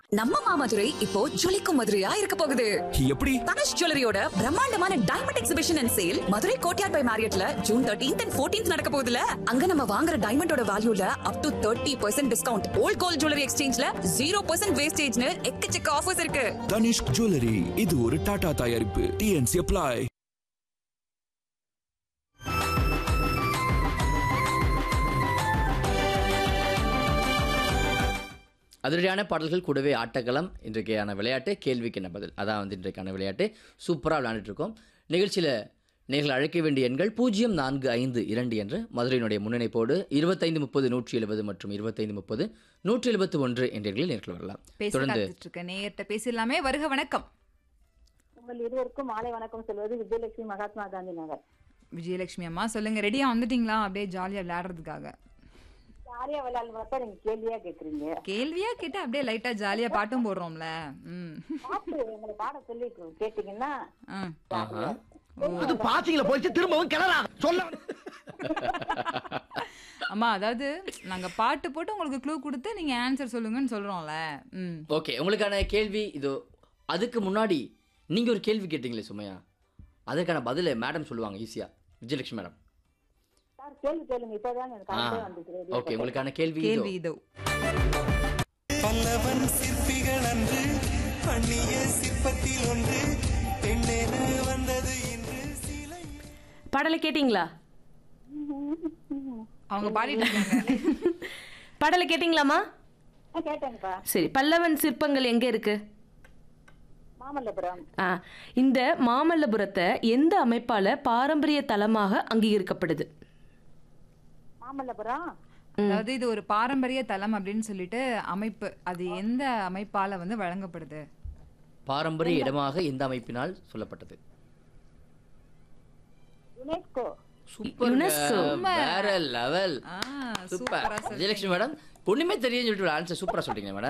நம்ம மாமதுரை இப்போ ஜொலிக்கும் மதுரையா இருக்க போகுது எப்படி தனுஷ் ஜுவல்லரியோட பிரம்மாண்டமான diamond exhibition and sale Madurai Courtyard by மேரியட்ல ஜூன் தேர்ட்டீன்த் அண்ட் ஃபோர்டீன்த் நடக்க போகுதுல அங்க நம்ம வாங்குற டைமண்டோட வேல்யூல up to thirty percent discount old gold jewellery எக்ஸ்சேஞ்ச்ல ஜீரோ பர்சன்ட் வேஸ்டேஜ்னு எக்கச்சக்க ஆஃபர்ஸ் இருக்கு தனிஷ்க் ஜுவல்லரி இது ஒரு டாடா தயாரிப்பு டிஎன்சி அப்ளை அதிரடியான பாடல்கள் கூடவே ஆட்டக்களம் இன்றைக்கான விளையாட்டு கேள்விக்கு என்ன பதில் அதான் வந்து இன்றைக்கான விளையாட்டு சூப்பராக விளையாண்டுட்டு இருக்கோம் நிகழ்ச்சியில் நீங்கள் அழைக்க வேண்டிய எண்கள் பூஜ்ஜியம் நான்கு ஐந்து இரண்டு என்று மதுரையினுடைய முன்னிணைப்போடு இருபத்தைந்து முப்பது நூற்றி எழுபது மற்றும் இருபத்தைந்து முப்பது நூற்றி எழுபத்து ஒன்று என்ற எண்களில் நேர்கள் வரலாம் பேச தொடர்ந்து காத்துட்டு இருக்க நேயர்கிட்ட பேசிடலாமே வருக வணக்கம் உங்கள் இருவருக்கும் மாலை வணக்கம் சொல்வது விஜயலட்சுமி மகாத்மா காந்தி நகர் விஜயலட்சுமி அம்மா சொல்லுங்க ரெடியா வந்துட்டீங்களா அப்படியே ஜாலியா விளையாடுறதுக்காக ஜாலியா விளையாடு பார்த்தா நீங்க கேள்வியா கேக்குறீங்க கேள்வியா கேட்டா அப்படியே லைட்டா ஜாலியா பாட்டும் போடுறோம்ல ம் பாட்டு உங்களை பாட சொல்லி கேட்டீங்கன்னா ஆ. ஆஹா அது பாசிங்கள போயிடுச்சு திரும்பவும் கிளறா சொல்ல அம்மா அதாவது நாங்க பாட்டு போட்டு உங்களுக்கு க்ளூ கொடுத்து நீங்க ஆன்சர் சொல்லுங்கன்னு சொல்றோம்ல ம் ஓகே உங்களுக்கான கேள்வி இதோ அதுக்கு முன்னாடி நீங்கள் ஒரு கேள்வி கேட்டீங்களே சுமையா அதற்கான பதிலை மேடம் சொல்லுவாங்க ஈஸியாக விஜயலட்சுமி மேடம் சார் கேள்வி கேளுங்க இப்பதான் எனக்கு ஆ கரெக்டா வந்துச்சு ஓகே உங்களுக்கான கேள்வி இதோ. கேள்வி இதோ பல்லவன் சிற்பிகள் அன்று பண்ணிய சிற்பத்தில் ஒன்று பெண்ணென வந்தது இன்று சிலை பாடலை கேட்டிங்களா அவங்க பாடிட்டு இருக்காங்க பாடலை கேட்டிங்களாமா ஆ, கேட்டேங்கப்பா சரி பல்லவன் சிற்பங்கள் எங்க இருக்கு மாமல்லபுரம் ஆ இந்த மாமல்லபுரத்தை எந்த அமைப்பால பாரம்பரிய தலமாக அங்கீகரிக்கப்படுது மாமல்லபுரம் அதாவது இது ஒரு பாரம்பரிய தலம் அப்படின்னு சொல்லிட்டு அமைப்பு அது எந்த அமைப்பால வந்து வழங்கப்படுது பாரம்பரிய இடமாக இந்த அமைப்பினால் சொல்லப்பட்டது யுனெஸ்கோ சூப்பர் UNESCO. வேற லெவல் ஆ சூப்பர் சூப்பரா சொல்றீங்க. விஜயலட்சுமி மேடம் ஒண்ணுமே தெரியும் சொல்லிட்டு ஆன்சர் சூப்பரா சொல்றீங்க மேடம்